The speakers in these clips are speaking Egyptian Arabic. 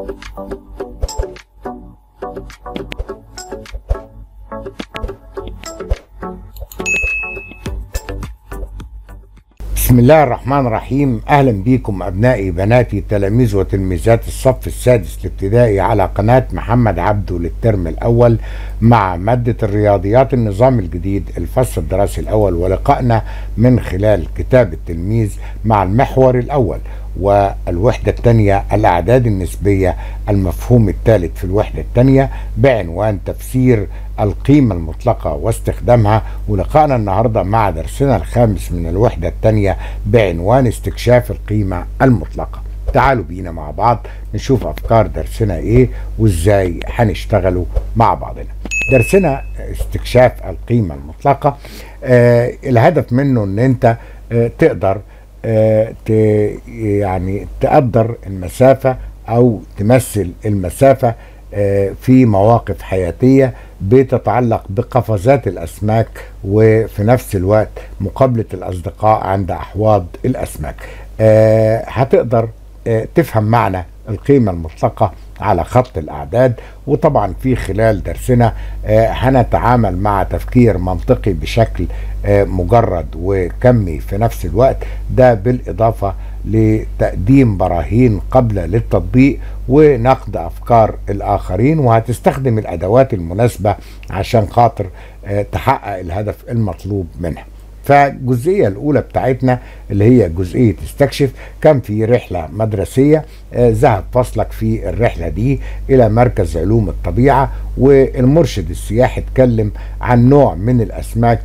بسم الله الرحمن الرحيم اهلا بكم ابنائي بناتي تلاميذ وتلميذات الصف السادس الابتدائي على قناه محمد عبده للترم الاول مع ماده الرياضيات النظام الجديد الفصل الدراسي الاول ولقائنا من خلال كتاب التلميذ مع المحور الاول والوحدة الثانية الأعداد النسبية المفهوم الثالث في الوحدة الثانية بعنوان تفسير القيمة المطلقة واستخدامها ولقاءنا النهاردة مع درسنا الخامس من الوحدة الثانية بعنوان استكشاف القيمة المطلقة تعالوا بينا مع بعض نشوف أفكار درسنا إيه وإزاي هنشتغلوا مع بعضنا درسنا استكشاف القيمة المطلقة آه الهدف منه ان انت آه تقدر آه ت يعني تقدر المسافة او تمثل المسافة آه في مواقف حياتية بتتعلق بقفزات الاسماك وفي نفس الوقت مقابلة الاصدقاء عند احواض الاسماك آه هتقدر تفهم معنى القيمة المطلقة على خط الأعداد وطبعا في خلال درسنا هنتعامل مع تفكير منطقي بشكل مجرد وكمي في نفس الوقت ده بالإضافة لتقديم براهين قبل للتطبيق ونقد أفكار الآخرين وهتستخدم الأدوات المناسبة عشان خاطر تحقق الهدف المطلوب منها فالجزئية الأولى بتاعتنا اللي هي جزئية استكشف كان في رحلة مدرسية ذهب فصلك في الرحلة دي إلى مركز علوم الطبيعة والمرشد السياحي اتكلم عن نوع من الأسماك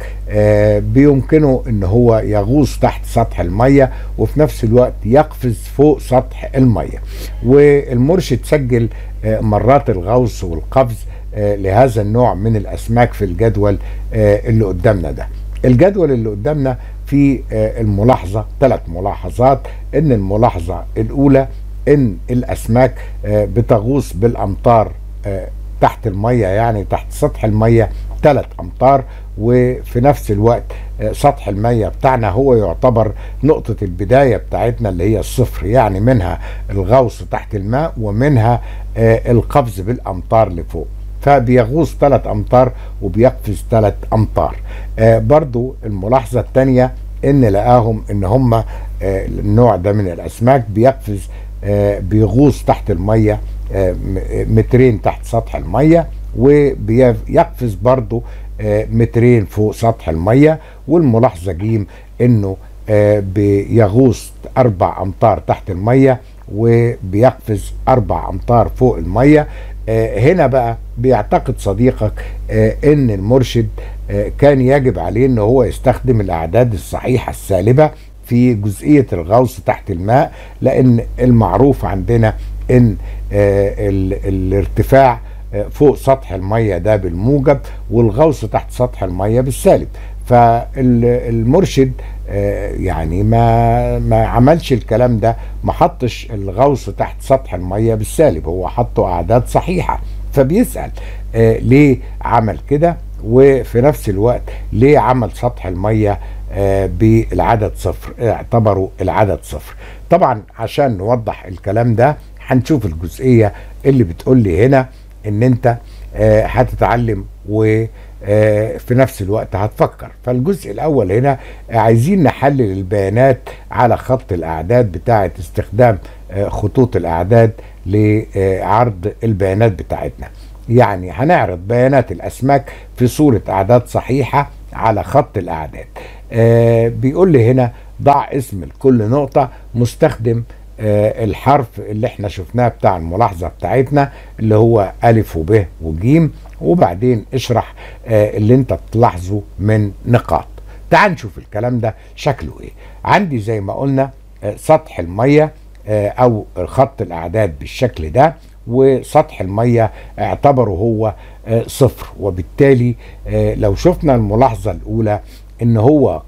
بيمكنه إن هو يغوص تحت سطح المية وفي نفس الوقت يقفز فوق سطح المية والمرشد سجل مرات الغوص والقفز لهذا النوع من الأسماك في الجدول اللي قدامنا ده الجدول اللي قدامنا في الملاحظة ثلاث ملاحظات ان الملاحظة الاولى ان الاسماك بتغوص بالامطار تحت المية يعني تحت سطح المية ثلاث امتار وفي نفس الوقت سطح المية بتاعنا هو يعتبر نقطة البداية بتاعتنا اللي هي الصفر يعني منها الغوص تحت الماء ومنها القفز بالامطار لفوق فبيغوص 3 امتار وبيقفز 3 امتار آه برضو الملاحظة الثانية ان لقاهم ان هم آه النوع ده من الاسماك بيقفز آه بيغوص تحت المية آه مترين تحت سطح المية وبيقفز برضو آه مترين فوق سطح المية والملاحظة جيم انه آه بيغوص اربع امتار تحت المية وبيقفز اربع امتار فوق المية آه هنا بقى بيعتقد صديقك آه ان المرشد آه كان يجب عليه ان هو يستخدم الاعداد الصحيحة السالبة في جزئية الغوص تحت الماء لان المعروف عندنا ان ال الارتفاع فوق سطح المية ده بالموجب والغوص تحت سطح المية بالسالب فالمرشد يعني ما ما عملش الكلام ده ما حطش الغوص تحت سطح الميه بالسالب هو حطه اعداد صحيحه فبيسال آه ليه عمل كده وفي نفس الوقت ليه عمل سطح الميه آه بالعدد صفر اعتبروا العدد صفر طبعا عشان نوضح الكلام ده هنشوف الجزئيه اللي بتقول لي هنا ان انت آه هتتعلم و في نفس الوقت هتفكر فالجزء الاول هنا عايزين نحلل البيانات على خط الاعداد بتاعه استخدام خطوط الاعداد لعرض البيانات بتاعتنا يعني هنعرض بيانات الاسماك في صوره اعداد صحيحه على خط الاعداد بيقول لي هنا ضع اسم لكل نقطه مستخدم الحرف اللي احنا شفناه بتاع الملاحظه بتاعتنا اللي هو الف وب وجيم وبعدين اشرح آه اللي انت تلاحظه من نقاط تعال نشوف الكلام ده شكله ايه عندي زي ما قلنا آه سطح المية آه او خط الاعداد بالشكل ده وسطح المية اعتبره هو صفر وبالتالي لو شفنا الملاحظة الاولى ان هو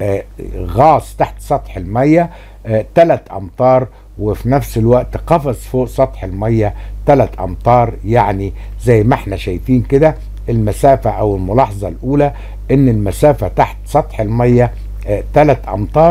غاص تحت سطح المية 3 امتار وفي نفس الوقت قفز فوق سطح المية 3 امتار يعني زي ما احنا شايفين كده المسافة او الملاحظة الاولى ان المسافة تحت سطح المية 3 امتار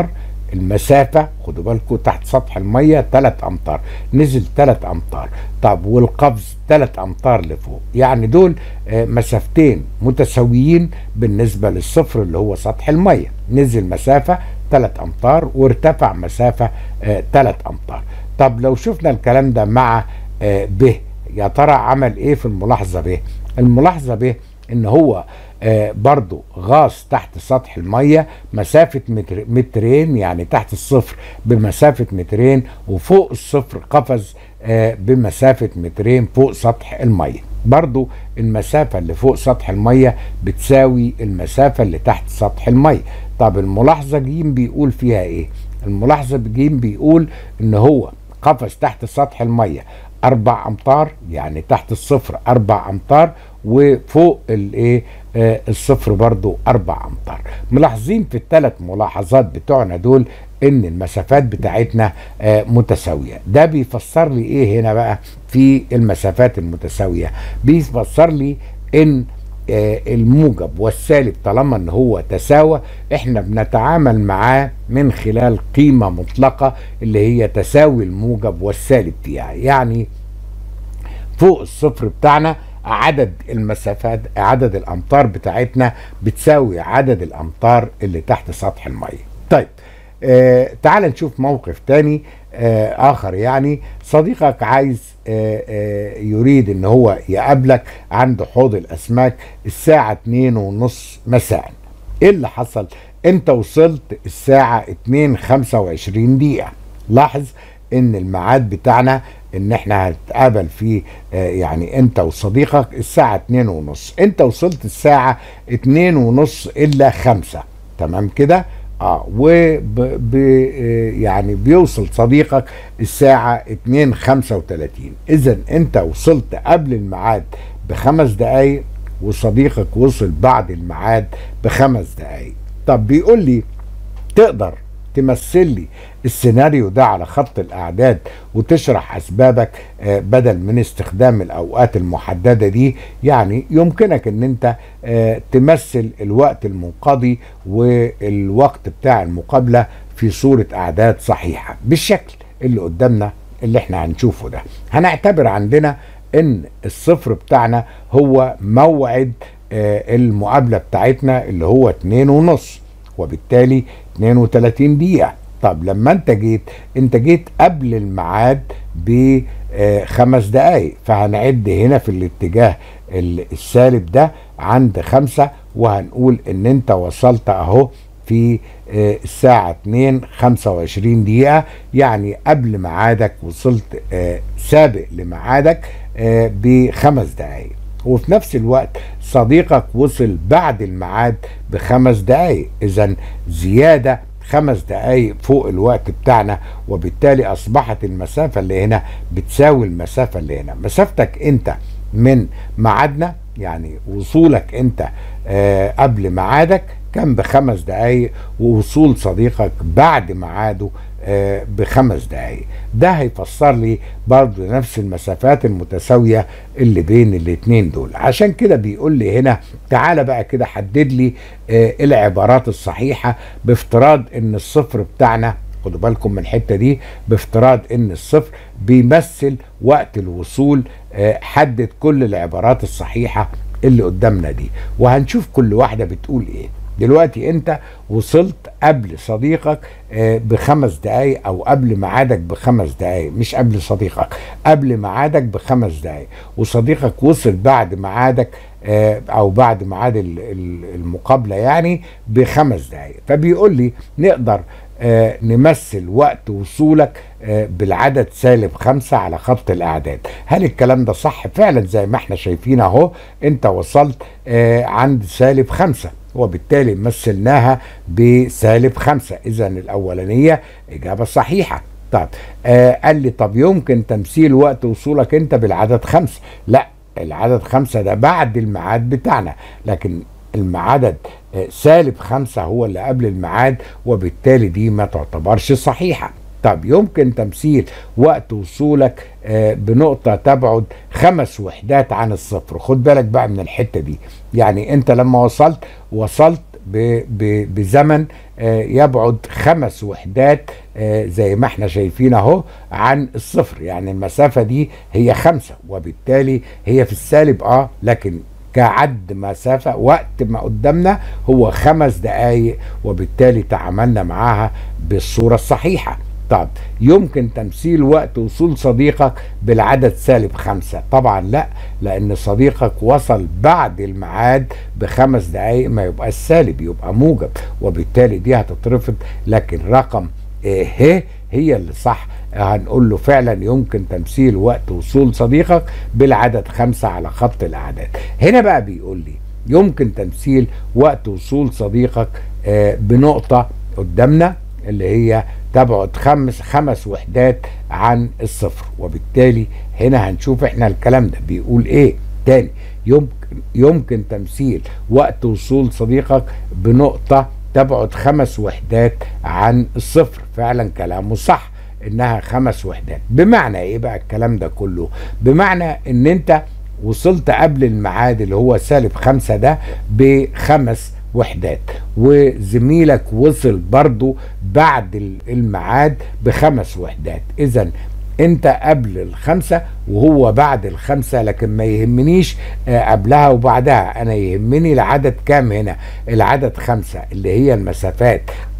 المسافة خدوا بالكم تحت سطح المية 3 أمتار نزل 3 أمتار طب والقفز 3 أمتار لفوق يعني دول مسافتين متساويين بالنسبة للصفر اللي هو سطح المية نزل مسافة 3 أمتار وارتفع مسافة 3 أمتار طب لو شفنا الكلام ده مع ب يا ترى عمل ايه في الملاحظة ب الملاحظة ب ان هو آه برضو غاص تحت سطح المية مسافة متر مترين يعني تحت الصفر بمسافة مترين وفوق الصفر قفز آه بمسافة مترين فوق سطح المية برضو المسافة اللي فوق سطح المية بتساوي المسافة اللي تحت سطح المية طب الملاحظة جيم بيقول فيها ايه الملاحظة جيم بيقول ان هو قفز تحت سطح المية أربع أمتار يعني تحت الصفر أربع أمتار وفوق الايه آه الصفر برضو أربع أمتار ملاحظين في الثلاث ملاحظات بتوعنا دول ان المسافات بتاعتنا آه متساوية ده بيفسر لي ايه هنا بقى في المسافات المتساوية بيفسر لي ان آه الموجب والسالب طالما ان هو تساوى احنا بنتعامل معاه من خلال قيمة مطلقة اللي هي تساوي الموجب والسالب فيها يعني فوق الصفر بتاعنا عدد المسافات عدد الامتار بتاعتنا بتساوي عدد الامتار اللي تحت سطح المية طيب آه تعال نشوف موقف تاني آه اخر يعني صديقك عايز آه آه يريد ان هو يقابلك عند حوض الاسماك الساعة اتنين ونص مساء ايه اللي حصل انت وصلت الساعة اتنين خمسة وعشرين دقيقة لاحظ ان الميعاد بتاعنا ان احنا هنتقابل فيه آه يعني انت وصديقك الساعة اتنين ونص انت وصلت الساعة اتنين ونص الا خمسة تمام كده اه و يعني بيوصل صديقك الساعة 2 35 اذا انت وصلت قبل الميعاد بخمس دقايق وصديقك وصل بعد الميعاد بخمس دقايق طب بيقول لي تقدر تمثل لي السيناريو ده على خط الاعداد وتشرح اسبابك بدل من استخدام الاوقات المحدده دي يعني يمكنك ان انت تمثل الوقت المنقضي والوقت بتاع المقابله في صوره اعداد صحيحه بالشكل اللي قدامنا اللي احنا هنشوفه ده هنعتبر عندنا ان الصفر بتاعنا هو موعد المقابله بتاعتنا اللي هو اتنين ونص وبالتالي 32 دقيقة طب لما انت جيت انت جيت قبل الميعاد بخمس دقايق فهنعد هنا في الاتجاه السالب ده عند خمسة وهنقول ان انت وصلت اهو في الساعة 2 25 دقيقة يعني قبل ميعادك وصلت سابق لميعادك بخمس دقايق وفي نفس الوقت صديقك وصل بعد الميعاد بخمس دقايق اذا زياده خمس دقايق فوق الوقت بتاعنا وبالتالي اصبحت المسافه اللي هنا بتساوي المسافه اللي هنا مسافتك انت من ميعادنا يعني وصولك انت آه قبل ميعادك كان بخمس دقايق ووصول صديقك بعد ميعاده آه بخمس دقايق ده هيفسر لي برضو نفس المسافات المتساوية اللي بين الاتنين دول عشان كده بيقول لي هنا تعالى بقى كده حدد لي آه العبارات الصحيحة بافتراض ان الصفر بتاعنا خدوا بالكم من الحتة دي بافتراض ان الصفر بيمثل وقت الوصول آه حدد كل العبارات الصحيحة اللي قدامنا دي وهنشوف كل واحدة بتقول ايه دلوقتي انت وصلت قبل صديقك بخمس دقايق او قبل ميعادك بخمس دقايق مش قبل صديقك قبل ميعادك بخمس دقايق وصديقك وصل بعد ميعادك او بعد ميعاد المقابله يعني بخمس دقايق فبيقول لي نقدر آه نمثل وقت وصولك آه بالعدد سالب خمسة على خط الأعداد هل الكلام ده صح فعلا زي ما احنا شايفين اهو انت وصلت آه عند سالب خمسة وبالتالي مثلناها بسالب خمسة إذا الأولانية إجابة صحيحة طب آه قال لي طب يمكن تمثيل وقت وصولك أنت بالعدد خمسة لا العدد خمسة ده بعد الميعاد بتاعنا لكن المعدد آه سالب خمسة هو اللي قبل الميعاد وبالتالي دي ما تعتبرش صحيحة طب يمكن تمثيل وقت وصولك آه بنقطة تبعد خمس وحدات عن الصفر خد بالك بقى من الحتة دي يعني انت لما وصلت وصلت ب- ب- بزمن آه، يبعد خمس وحدات آه، زي ما احنا شايفين اهو عن الصفر يعني المسافة دي هي خمسة وبالتالي هي في السالب اه لكن كعد مسافة وقت ما قدامنا هو خمس دقايق وبالتالي تعاملنا معاها بالصورة الصحيحة طب يمكن تمثيل وقت وصول صديقك بالعدد سالب خمسة طبعا لا لأن صديقك وصل بعد الميعاد بخمس دقايق ما يبقى السالب يبقى موجب وبالتالي دي هتترفض لكن رقم آه، ه هي اللي صح هنقول له فعلا يمكن تمثيل وقت وصول صديقك بالعدد خمسة على خط الأعداد هنا بقى بيقول لي يمكن تمثيل وقت وصول صديقك آه، بنقطة قدامنا اللي هي تبعد خمس خمس وحدات عن الصفر وبالتالي هنا هنشوف احنا الكلام ده بيقول ايه تاني يمكن يمكن تمثيل وقت وصول صديقك بنقطة تبعد خمس وحدات عن الصفر فعلا كلامه صح انها خمس وحدات بمعنى ايه بقى الكلام ده كله بمعنى ان انت وصلت قبل الميعاد اللي هو سالب خمسة ده بخمس وحدات وزميلك وصل برضو بعد ال- الميعاد بخمس وحدات اذا انت قبل الخمسة وهو بعد الخمسة لكن ما يهمنيش آه، قبلها وبعدها انا يهمني العدد كام هنا العدد خمسة اللي هي المسافات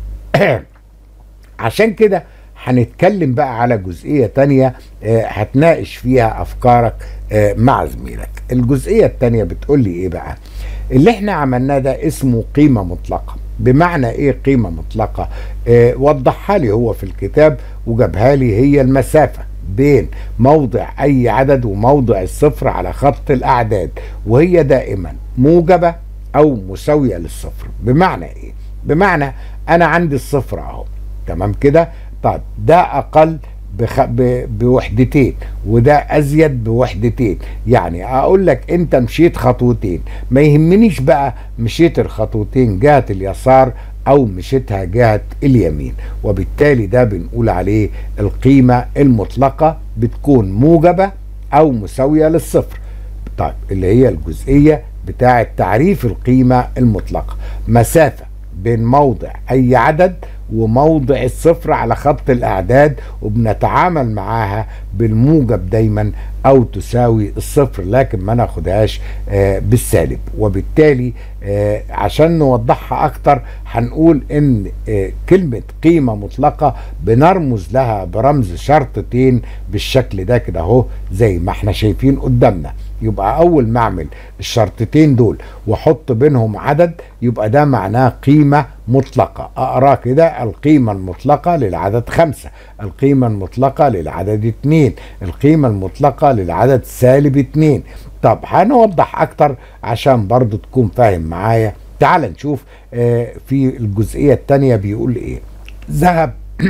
عشان كده هنتكلم بقى على جزئية تانية آه، هتناقش فيها أفكارك آه، مع زميلك الجزئية التانية بتقول لي إيه بقى اللي احنا عملناه ده اسمه قيمة مطلقة بمعنى ايه قيمة مطلقة آه وضحها لي هو في الكتاب وجابها لي هي المسافة بين موضع اي عدد وموضع الصفر على خط الاعداد وهي دائما موجبة او مساوية للصفر بمعنى ايه بمعنى انا عندي الصفر اهو تمام كده طيب ده اقل بخ... ب... بوحدتين وده ازيد بوحدتين يعني اقول لك انت مشيت خطوتين ما يهمنيش بقى مشيت الخطوتين جهة اليسار او مشيتها جهة اليمين وبالتالي ده بنقول عليه القيمة المطلقة بتكون موجبة او مساوية للصفر طيب اللي هي الجزئية بتاعة تعريف القيمة المطلقة مسافة بين موضع اي عدد وموضع الصفر على خط الاعداد وبنتعامل معاها بالموجب دايما او تساوي الصفر لكن ما ناخدهاش آه بالسالب وبالتالي آه عشان نوضحها اكتر هنقول ان آه كلمة قيمة مطلقة بنرمز لها برمز شرطتين بالشكل ده كده اهو زي ما احنا شايفين قدامنا يبقى اول ما اعمل الشرطتين دول واحط بينهم عدد يبقى ده معناه قيمة مطلقة اقرا كده القيمة المطلقة للعدد خمسة القيمة المطلقة للعدد اتنين القيمة المطلقة للعدد سالب اتنين طب هنوضح اكتر عشان برضو تكون فاهم معايا تعال نشوف آه في الجزئية التانية بيقول ايه ذهب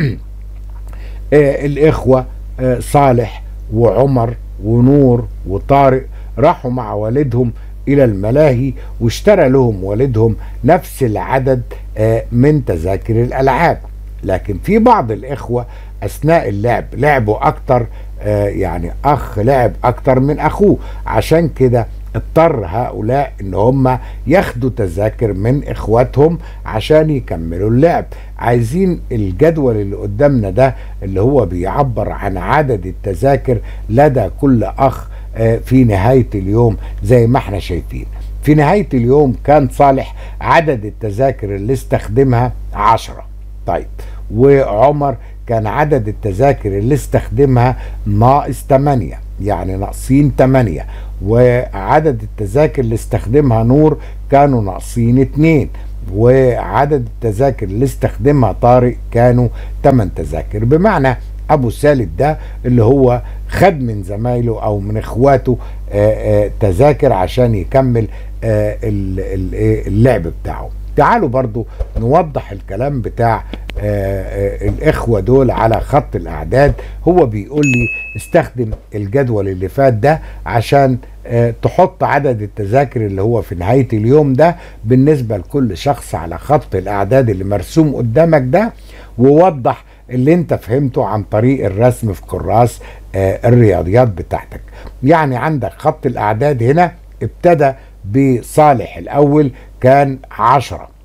آه الاخوة آه صالح وعمر ونور وطارق راحوا مع والدهم الى الملاهي واشترى لهم والدهم نفس العدد من تذاكر الالعاب لكن في بعض الاخوه اثناء اللعب لعبوا اكتر يعني اخ لعب اكتر من اخوه عشان كده اضطر هؤلاء ان هم ياخدوا تذاكر من اخواتهم عشان يكملوا اللعب عايزين الجدول اللي قدامنا ده اللي هو بيعبر عن عدد التذاكر لدى كل اخ في نهاية اليوم زي ما احنا شايفين في نهاية اليوم كان صالح عدد التذاكر اللي استخدمها عشرة طيب وعمر كان عدد التذاكر اللي استخدمها ناقص 8 يعني ناقصين 8 وعدد التذاكر اللي استخدمها نور كانوا ناقصين 2 وعدد التذاكر اللي استخدمها طارق كانوا 8 تذاكر بمعنى ابو سالم ده اللي هو خد من زمايله او من اخواته آآ آآ تذاكر عشان يكمل اللعب بتاعه تعالوا برضو نوضح الكلام بتاع الاخوة دول على خط الاعداد هو بيقول لي استخدم الجدول اللي فات ده عشان تحط عدد التذاكر اللي هو في نهاية اليوم ده بالنسبة لكل شخص على خط الاعداد اللي مرسوم قدامك ده ووضح اللي انت فهمته عن طريق الرسم في كراس آه الرياضيات بتاعتك يعني عندك خط الاعداد هنا ابتدى بصالح الاول كان عشرة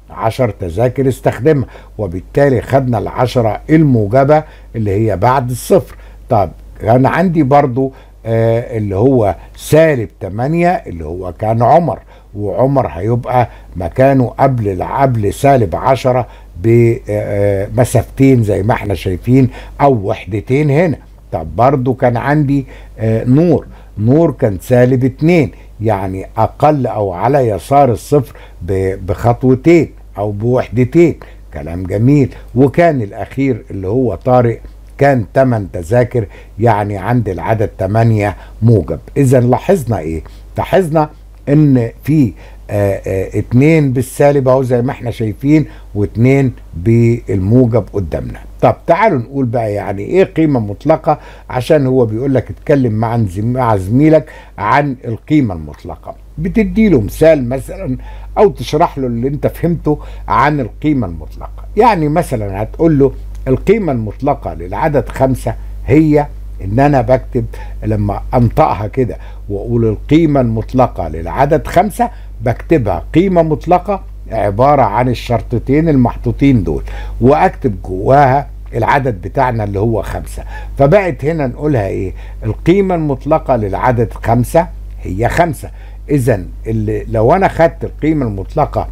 عشر تذاكر استخدمها وبالتالي خدنا العشرة الموجبة اللي هي بعد الصفر طب كان عندي برضو آه اللي هو سالب 8 اللي هو كان عمر وعمر هيبقى مكانه قبل قبل سالب 10 بمسافتين زي ما احنا شايفين او وحدتين هنا طب برضو كان عندي آه نور نور كان سالب 2 يعني اقل او على يسار الصفر بخطوتين او بوحدتين كلام جميل وكان الاخير اللي هو طارق كان 8 تذاكر يعني عند العدد 8 موجب اذا لاحظنا ايه لاحظنا ان في آآ آآ اتنين بالسالب اهو زي ما احنا شايفين واتنين بالموجب قدامنا طب تعالوا نقول بقى يعني ايه قيمة مطلقة عشان هو بيقول لك اتكلم مع مع زميلك عن القيمة المطلقة بتدي له مثال مثلا او تشرح له اللي انت فهمته عن القيمة المطلقة يعني مثلا هتقول له القيمة المطلقة للعدد خمسة هي ان انا بكتب لما انطقها كده واقول القيمة المطلقة للعدد خمسة بكتبها قيمة مطلقة عبارة عن الشرطتين المحطوطين دول واكتب جواها العدد بتاعنا اللي هو خمسة فبقت هنا نقولها ايه القيمة المطلقة للعدد خمسة هي خمسة اذا لو انا خدت القيمة المطلقة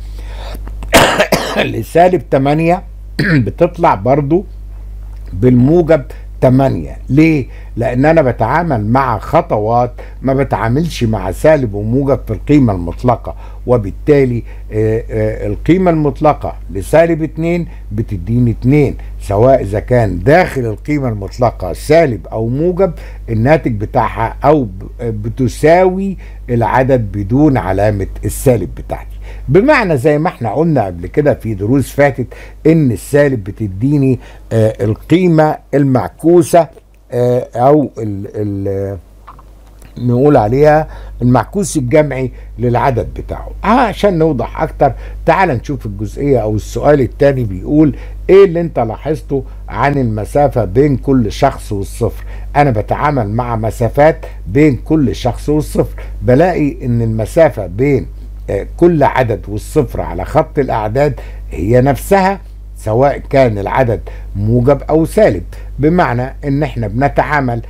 لسالب 8 بتطلع برضو بالموجب 8 ليه؟ لأن أنا بتعامل مع خطوات ما بتعاملش مع سالب وموجب في القيمة المطلقة وبالتالي آآ آآ القيمة المطلقة لسالب 2 بتديني 2 سواء إذا كان داخل القيمة المطلقة سالب أو موجب الناتج بتاعها أو بتساوي العدد بدون علامة السالب بتاعتي بمعنى زي ما احنا قلنا قبل كده في دروس فاتت ان السالب بتديني آه القيمة المعكوسة آه او ال ال نقول عليها المعكوس الجمعي للعدد بتاعه آه عشان نوضح اكتر تعال نشوف الجزئية او السؤال التاني بيقول ايه اللي انت لاحظته عن المسافة بين كل شخص والصفر انا بتعامل مع مسافات بين كل شخص والصفر بلاقي ان المسافة بين كل عدد والصفر على خط الأعداد هي نفسها سواء كان العدد موجب أو سالب بمعنى إن إحنا بنتعامل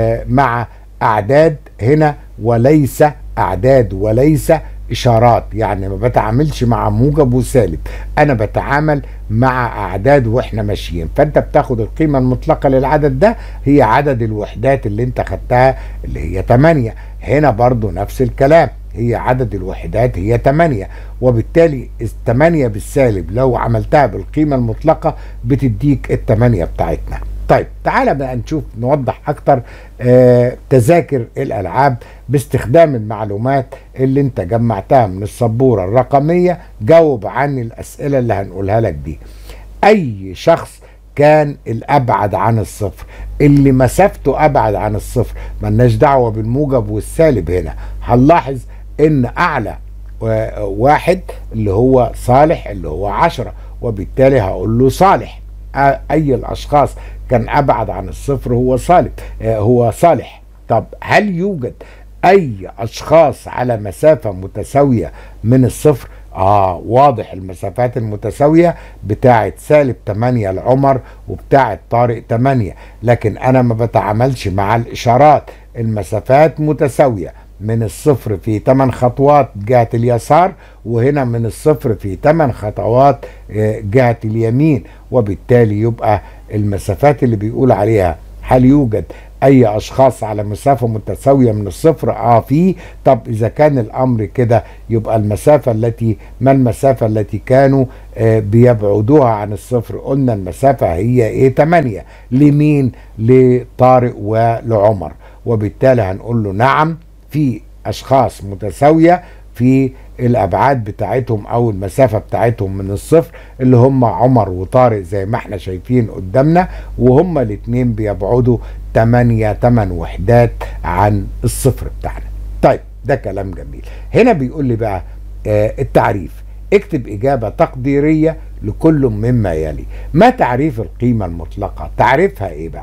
مع أعداد هنا وليس أعداد وليس إشارات يعني ما بتعاملش مع موجب وسالب أنا بتعامل مع أعداد وإحنا ماشيين فأنت بتاخد القيمة المطلقة للعدد ده هي عدد الوحدات اللي أنت خدتها اللي هي 8 هنا برضو نفس الكلام هي عدد الوحدات هي 8 وبالتالي الثمانية بالسالب لو عملتها بالقيمة المطلقة بتديك الثمانية بتاعتنا طيب تعالى بقى نشوف نوضح اكتر آه تذاكر الالعاب باستخدام المعلومات اللي انت جمعتها من السبورة الرقمية جاوب عن الاسئلة اللي هنقولها لك دي اي شخص كان الابعد عن الصفر اللي مسافته ابعد عن الصفر ملناش دعوه بالموجب والسالب هنا هنلاحظ ان اعلى واحد اللي هو صالح اللي هو عشرة وبالتالي هقول له صالح اي الاشخاص كان ابعد عن الصفر هو صالح هو صالح طب هل يوجد اي اشخاص على مسافه متساويه من الصفر اه واضح المسافات المتساوية بتاعت سالب 8 لعمر وبتاعت طارق 8 لكن انا ما بتعاملش مع الاشارات المسافات متساوية من الصفر في 8 خطوات جهة اليسار وهنا من الصفر في 8 خطوات جهة اليمين وبالتالي يبقى المسافات اللي بيقول عليها هل يوجد اي اشخاص على مسافه متساويه من الصفر اه في طب اذا كان الامر كده يبقى المسافه التي ما المسافه التي كانوا آه بيبعدوها عن الصفر قلنا المسافه هي ايه 8 لمين لطارق ولعمر وبالتالي هنقول له نعم في اشخاص متساويه في الابعاد بتاعتهم او المسافه بتاعتهم من الصفر اللي هم عمر وطارق زي ما احنا شايفين قدامنا وهم الاثنين بيبعدوا 8 8 وحدات عن الصفر بتاعنا. طيب ده كلام جميل. هنا بيقول لي بقى آه التعريف اكتب اجابه تقديريه لكل مما يلي. ما تعريف القيمه المطلقه؟ تعريفها ايه بقى؟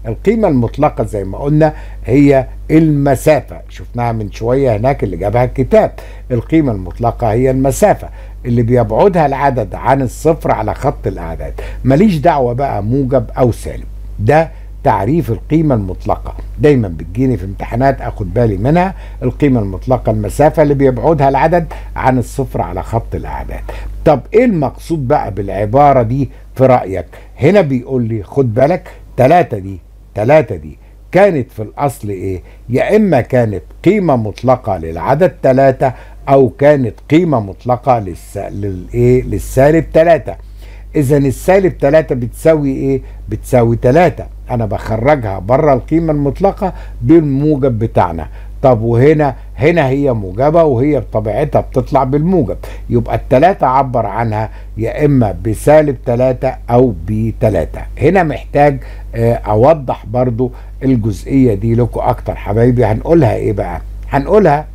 القيمة المطلقة زي ما قلنا هي المسافة شفناها من شوية هناك اللي جابها الكتاب القيمة المطلقة هي المسافة اللي بيبعدها العدد عن الصفر على خط الأعداد ماليش دعوة بقى موجب أو سالب ده تعريف القيمة المطلقة دايما بتجيني في امتحانات اخد بالي منها القيمة المطلقة المسافة اللي بيبعدها العدد عن الصفر على خط الاعداد طب ايه المقصود بقى بالعبارة دي في رأيك هنا بيقول لي خد بالك تلاتة دي تلاتة دي كانت في الاصل ايه يا اما كانت قيمة مطلقة للعدد تلاتة او كانت قيمة مطلقة للس... للايه للسالب تلاتة اذا السالب 3 بتساوي ايه بتساوي 3 انا بخرجها بره القيمه المطلقه بالموجب بتاعنا طب وهنا هنا هي موجبه وهي بطبيعتها بتطلع بالموجب يبقى التلاتة عبر عنها يا اما بسالب تلاتة او بتلاتة هنا محتاج اوضح برضو الجزئيه دي لكم اكتر حبايبي هنقولها ايه بقى هنقولها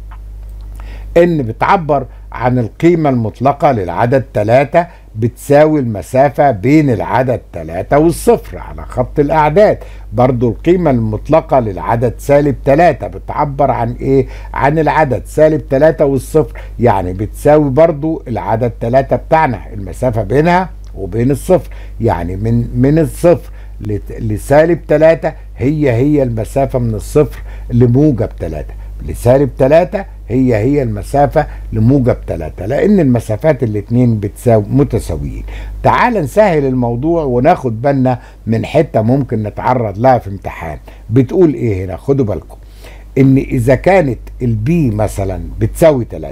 ان بتعبر عن القيمة المطلقة للعدد ثلاثة بتساوي المسافة بين العدد ثلاثة والصفر على خط الأعداد برضو القيمة المطلقة للعدد سالب ثلاثة بتعبر عن إيه؟ عن العدد سالب ثلاثة والصفر يعني بتساوي برضو العدد ثلاثة بتاعنا المسافة بينها وبين الصفر يعني من من الصفر لسالب ثلاثة هي هي المسافة من الصفر لموجب ثلاثة لسالب 3 هي هي المسافة لموجب 3 لأن المسافات الاتنين بتساوي متساويين تعال نسهل الموضوع وناخد بالنا من حتة ممكن نتعرض لها في امتحان بتقول ايه هنا خدوا بالكم ان اذا كانت البي مثلا بتساوي 3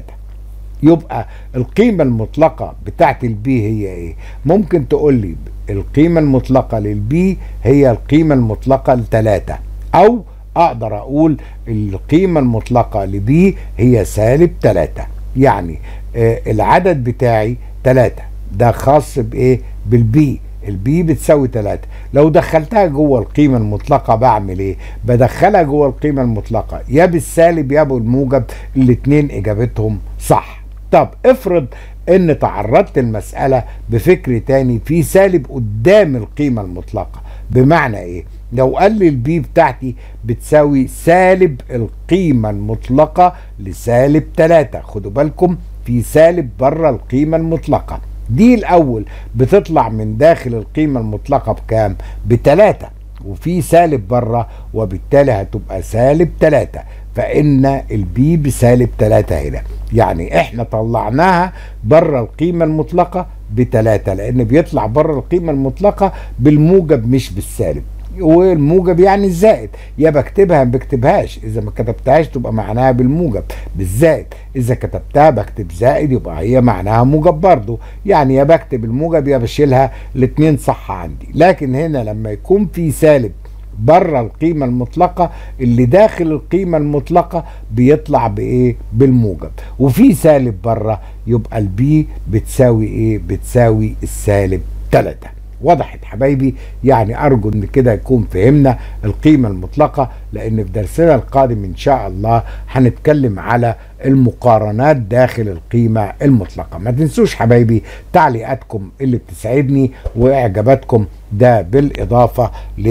يبقى القيمة المطلقة بتاعت البي هي ايه ممكن تقول لي القيمة المطلقة للبي هي القيمة المطلقة لثلاثة او اقدر اقول القيمة المطلقة لبي هي سالب 3 يعني آه العدد بتاعي 3 ده خاص بايه بالبي البي بتساوي 3 لو دخلتها جوه القيمة المطلقة بعمل ايه بدخلها جوه القيمة المطلقة يا بالسالب يا بالموجب الاتنين اجابتهم صح طب افرض ان تعرضت المسألة بفكر تاني في سالب قدام القيمة المطلقة بمعنى ايه لو قال لي البي بتاعتي بتساوي سالب القيمة المطلقة لسالب 3 خدوا بالكم في سالب بره القيمة المطلقة دي الأول بتطلع من داخل القيمة المطلقة بكام؟ بتلاتة وفي سالب بره وبالتالي هتبقى سالب 3 فإن البي بسالب 3 هنا يعني احنا طلعناها بره القيمة المطلقة بتلاتة لأن بيطلع بره القيمة المطلقة بالموجب مش بالسالب والموجب يعني الزائد يا بكتبها ما بكتبهاش اذا ما كتبتهاش تبقى معناها بالموجب بالزائد اذا كتبتها بكتب زائد يبقى هي معناها موجب برضه يعني يا بكتب الموجب يا بشيلها الاثنين صح عندي لكن هنا لما يكون في سالب بره القيمة المطلقة اللي داخل القيمة المطلقة بيطلع بإيه بالموجب وفي سالب بره يبقى البي بتساوي إيه بتساوي السالب 3 وضحت حبايبي يعني ارجو ان كده يكون فهمنا القيمة المطلقة لان في درسنا القادم ان شاء الله هنتكلم على المقارنات داخل القيمة المطلقة ما تنسوش حبايبي تعليقاتكم اللي بتسعدني واعجاباتكم ده بالاضافة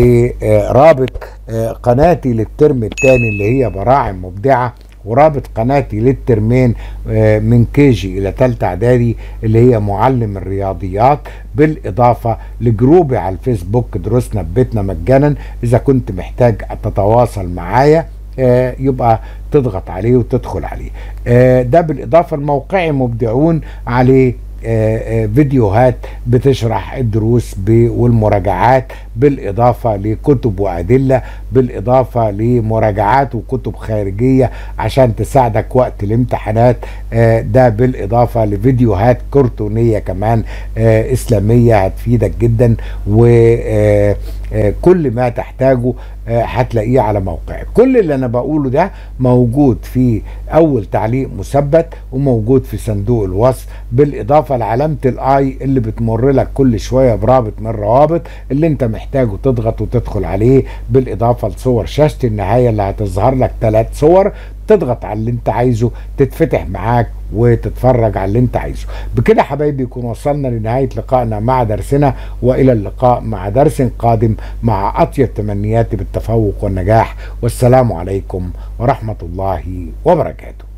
لرابط قناتي للترم الثاني اللي هي براعم مبدعة ورابط قناتي للترمين من كيجي الى تالتة اعدادي اللي هي معلم الرياضيات بالاضافة لجروبي على الفيسبوك دروسنا ببيتنا مجانا اذا كنت محتاج تتواصل معايا يبقى تضغط عليه وتدخل عليه ده بالاضافة لموقعي مبدعون عليه فيديوهات بتشرح الدروس والمراجعات بالإضافة لكتب وأدلة بالإضافة لمراجعات وكتب خارجية عشان تساعدك وقت الامتحانات ده بالإضافة لفيديوهات كرتونية كمان إسلامية هتفيدك جدا وكل ما تحتاجه هتلاقيه على موقعي كل اللي انا بقوله ده موجود في اول تعليق مثبت وموجود في صندوق الوصف بالاضافه لعلامه الاي اللي بتمر لك كل شويه برابط من الروابط اللي انت محتاجه تضغط وتدخل عليه بالاضافه لصور شاشه النهايه اللي هتظهر لك ثلاث صور تضغط على اللي انت عايزه تتفتح معاك وتتفرج على اللي انت عايزه بكده حبايبي يكون وصلنا لنهاية لقائنا مع درسنا وإلى اللقاء مع درس قادم مع أطيب تمنياتي بالتفوق والنجاح والسلام عليكم ورحمة الله وبركاته